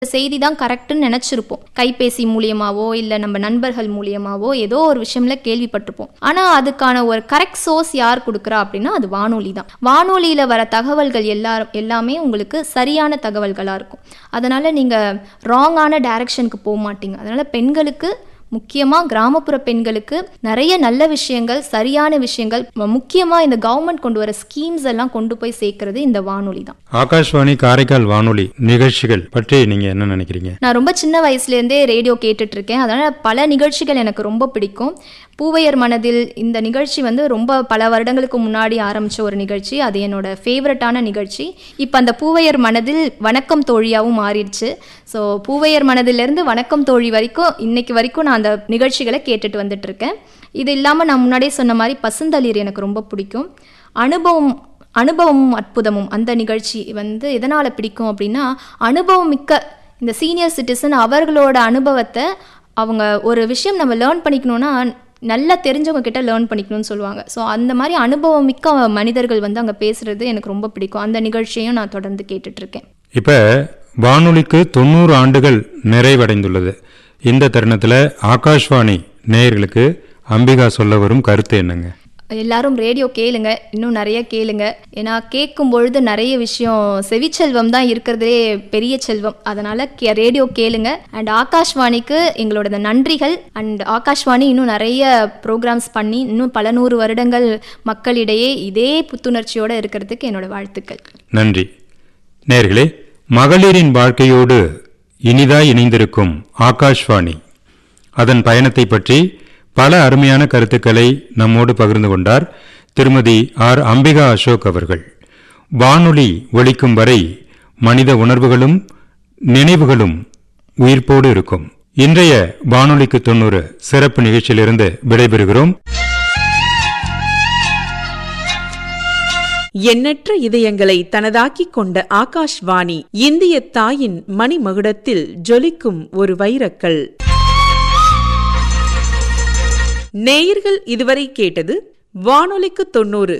செய்தி தான் கரெக்டுன்னு நினச்சிருப்போம் கைபேசி மூலியமாவோ இல்லை நம்ம நண்பர்கள் மூலியமாவோ ஏதோ ஒரு விஷயம்ல கேள்விப்பட்டிருப்போம் ஆனால் அதுக்கான ஒரு கரெக்ட் சோர்ஸ் யார் கொடுக்குறா அப்படின்னா அது வானொலி தான் வானொலியில் வர தகவல்கள் எல்லா எல்லாமே உங்களுக்கு சரியான தகவல்களாக இருக்கும் அதனால் நீங்கள் ராங்கான டைரக்ஷனுக்கு போக மாட்டீங்க அதனால் பெண்களுக்கு முக்கியமாக கிராமப்புற பெண்களுக்கு நிறைய நல்ல விஷயங்கள் சரியான விஷயங்கள் முக்கியமாக இந்த கவர்மெண்ட் கொண்டு வர ஸ்கீம்ஸ் எல்லாம் கொண்டு போய் சேர்க்கறது இந்த வானொலி தான் ஆகாஷ்வாணி காரைக்கால் வானொலி நிகழ்ச்சிகள் பற்றி நீங்க என்ன நினைக்கிறீங்க நான் ரொம்ப சின்ன வயசுலேருந்தே ரேடியோ கேட்டுட்டு இருக்கேன் அதனால் பல நிகழ்ச்சிகள் எனக்கு ரொம்ப பிடிக்கும் பூவையர் மனதில் இந்த நிகழ்ச்சி வந்து ரொம்ப பல வருடங்களுக்கு முன்னாடி ஆரம்பித்த ஒரு நிகழ்ச்சி அது என்னோட ஃபேவரட்டான நிகழ்ச்சி இப்போ அந்த பூவையர் மனதில் வணக்கம் தோழியாகவும் மாறிடுச்சு ஸோ பூவையர் மனதிலிருந்து வணக்கம் தோழி வரைக்கும் இன்னைக்கு வரைக்கும் நான் அந்த நிகழ்ச்சிகளை கேட்டுட்டு வந்துட்டு இருக்கேன் இது இல்லாமல் நான் முன்னாடியே சொன்ன மாதிரி பசுந்தளிர் எனக்கு ரொம்ப பிடிக்கும் அனுபவம் அனுபவமும் அற்புதமும் அந்த நிகழ்ச்சி வந்து எதனால் பிடிக்கும் அப்படின்னா அனுபவம் மிக்க இந்த சீனியர் சிட்டிசன் அவர்களோட அனுபவத்தை அவங்க ஒரு விஷயம் நம்ம லேர்ன் பண்ணிக்கணும்னா நல்லா தெரிஞ்சவங்க கிட்ட லேர்ன் பண்ணிக்கணும்னு சொல்லுவாங்க ஸோ அந்த மாதிரி அனுபவம் மிக்க மனிதர்கள் வந்து அங்கே பேசுறது எனக்கு ரொம்ப பிடிக்கும் அந்த நிகழ்ச்சியையும் நான் தொடர்ந்து கேட்டுட்டு இருக்கேன் இப்ப வானொலிக்கு தொண்ணூறு ஆண்டுகள் நிறைவடைந்துள்ளது இந்த தருணத்துல ஆகாஷ்வாணி நேயர்களுக்கு அம்பிகா சொல்ல வரும் கருத்து என்னங்க எல்லாரும் ரேடியோ கேளுங்க இன்னும் நிறைய கேளுங்க ஏன்னா கேட்கும் பொழுது நிறைய விஷயம் செவிச்செல்வம் தான் இருக்கிறதுலே பெரிய செல்வம் அதனால கே ரேடியோ கேளுங்க அண்ட் ஆகாஷ்வாணிக்கு எங்களோட இந்த நன்றிகள் அண்ட் ஆகாஷ்வாணி இன்னும் நிறைய ப்ரோக்ராம்ஸ் பண்ணி இன்னும் பல நூறு வருடங்கள் மக்களிடையே இதே புத்துணர்ச்சியோட இருக்கிறதுக்கு என்னோட வாழ்த்துக்கள் நன்றி நேர்களே மகளிரின் வாழ்க்கையோடு இனிதாய் இணைந்திருக்கும் ஆகாஷ்வாணி அதன் பயணத்தை பற்றி பல அருமையான கருத்துக்களை நம்மோடு பகிர்ந்து கொண்டார் திருமதி ஆர் அம்பிகா அசோக் அவர்கள் வானொலி ஒலிக்கும் வரை மனித உணர்வுகளும் நினைவுகளும் உயிர்ப்போடு இருக்கும் இன்றைய வானொலிக்கு தொண்ணூறு சிறப்பு நிகழ்ச்சியிலிருந்து விடைபெறுகிறோம் எண்ணற்ற இதயங்களை தனதாக்கிக் கொண்ட ஆகாஷ்வாணி இந்திய தாயின் மணிமகுடத்தில் ஜொலிக்கும் ஒரு வைரக்கல் நேயர்கள் இதுவரை கேட்டது வானொலிக்கு தொண்ணூறு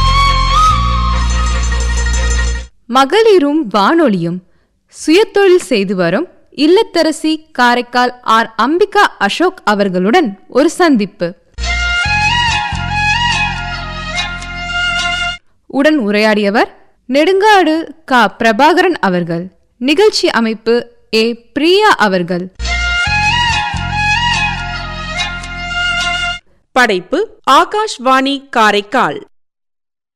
மகளிரும் வானொலியும் சுயதொழில் செய்து வரும் இல்லத்தரசி காரைக்கால் ஆர் அம்பிகா அசோக் அவர்களுடன் ஒரு சந்திப்பு உடன் உரையாடியவர் நெடுங்காடு க பிரபாகரன் அவர்கள் நிகழ்ச்சி அமைப்பு ஏ பிரியா அவர்கள் படைப்பு ஆகாஷ்வாணி காரைக்கால்